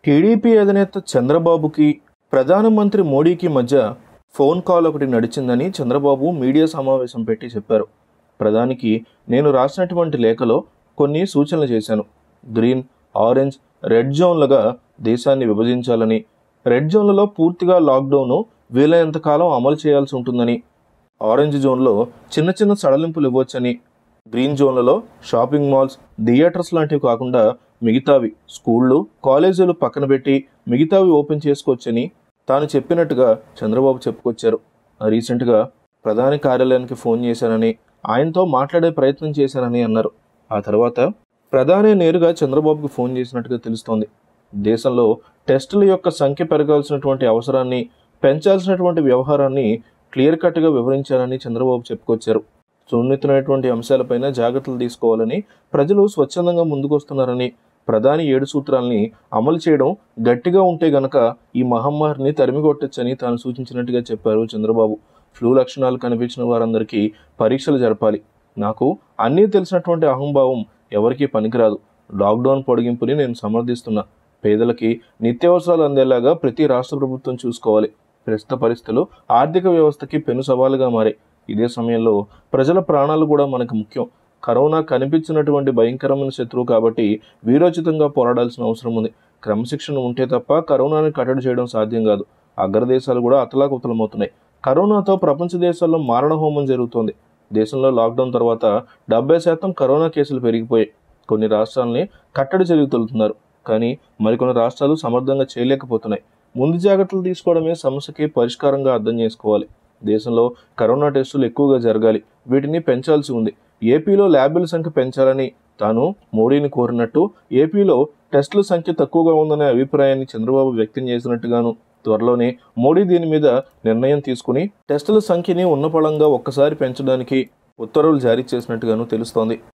TDP అధినేత చంద్రబాబుకి ప్రధానమంత్రి మోడీకి మధ్య ఫోన్ కాల్ ఒకటి నడిచిందని చంద్రబాబు మీడియా సమావేశం పెట్టి చెప్పారు ప్రధానికి నేను రాసినటువంటి లేఖలో కొన్ని సూచనలు చేశాను గ్రీన్ ఆరెంజ్ రెడ్ జోన్లుగా దేశాన్ని విభజించాలని రెడ్ జోన్లలో పూర్తిగా లాక్డౌన్ వీలైనంత కాలం అమలు చేయాల్సి ఉంటుందని ఆరెంజ్ జోన్లో చిన్న చిన్న సడలింపులు ఇవ్వచ్చని గ్రీన్ జోన్లలో షాపింగ్ మాల్స్ థియేటర్స్ లాంటివి కాకుండా మిగతావి స్కూళ్ళు కాలేజీలు పక్కన పెట్టి మిగతావి ఓపెన్ చేసుకోవచ్చని తాను చెప్పినట్టుగా చంద్రబాబు చెప్పుకొచ్చారు రీసెంట్గా ప్రధాని కార్యాలయానికి ఫోన్ చేశానని ఆయనతో మాట్లాడే ప్రయత్నం చేశానని అన్నారు ఆ తర్వాత ప్రధాని నేరుగా చంద్రబాబుకు ఫోన్ చేసినట్టుగా తెలుస్తోంది దేశంలో టెస్టుల యొక్క సంఖ్య పెరగాల్సినటువంటి అవసరాన్ని పెంచాల్సినటువంటి వ్యవహారాన్ని క్లియర్ కట్గా వివరించారని చంద్రబాబు చెప్పుకొచ్చారు సున్నితమైనటువంటి అంశాలపైన జాగ్రత్తలు తీసుకోవాలని ప్రజలు స్వచ్ఛందంగా ముందుకొస్తున్నారని ప్రధాని ఏడు సూత్రాల్ని అమలు చేయడం గట్టిగా ఉంటే గనక ఈ మహమ్మారిని తరిమికొట్టచ్చని తాను సూచించినట్టుగా చెప్పారు చంద్రబాబు ఫ్లూ లక్షణాలు కనిపించిన వారందరికీ పరీక్షలు జరపాలి నాకు అన్నీ తెలిసినటువంటి అహంభావం ఎవరికీ పనికిరాదు లాక్డౌన్ పొడిగింపుని నేను సమర్థిస్తున్నా పేదలకి నిత్యావసరాలు అందేలాగా ప్రతి రాష్ట్ర ప్రభుత్వం చూసుకోవాలి ప్రస్తుత పరిస్థితులు ఆర్థిక వ్యవస్థకి పెను సవాలుగా మారాయి ఇదే సమయంలో ప్రజల ప్రాణాలు కూడా మనకు ముఖ్యం కరోనా కనిపించినటువంటి భయంకరమైన శత్రువు కాబట్టి వీరోచితంగా పోరాడాల్సిన అవసరం ఉంది క్రమశిక్షణ ఉంటే తప్ప కరోనాని కట్టడి చేయడం సాధ్యం కాదు అగ్రదేశాలు కూడా అతలాకుతలమవుతున్నాయి కరోనాతో ప్రపంచ దేశాల్లో మారణ హోమం జరుగుతోంది దేశంలో లాక్డౌన్ తర్వాత డెబ్బై శాతం కరోనా కేసులు పెరిగిపోయాయి కొన్ని రాష్ట్రాలని కట్టడి చర్యలు తెలుపుతున్నారు కానీ మరికొన్ని రాష్ట్రాలు సమర్థంగా చేయలేకపోతున్నాయి ముందు జాగ్రత్తలు తీసుకోవడమే సమస్యకి పరిష్కారంగా అర్థం చేసుకోవాలి దేశంలో కరోనా టెస్టులు ఎక్కువగా జరగాలి వీటిని పెంచాల్సి ఉంది ఏపీలో ల్యాబుల సంఖ్య పెంచాలని తాను మోడీని కోరినట్టు ఏపీలో టెస్టుల సంఖ్య తక్కువగా ఉందనే అభిప్రాయాన్ని చంద్రబాబు వ్యక్తం చేసినట్టుగాను త్వరలోనే మోడీ దీని మీద నిర్ణయం తీసుకుని టెస్టుల సంఖ్యని ఉన్నపళంగా ఒక్కసారి పెంచడానికి ఉత్తర్వులు జారీ చేసినట్టుగాను తెలుస్తోంది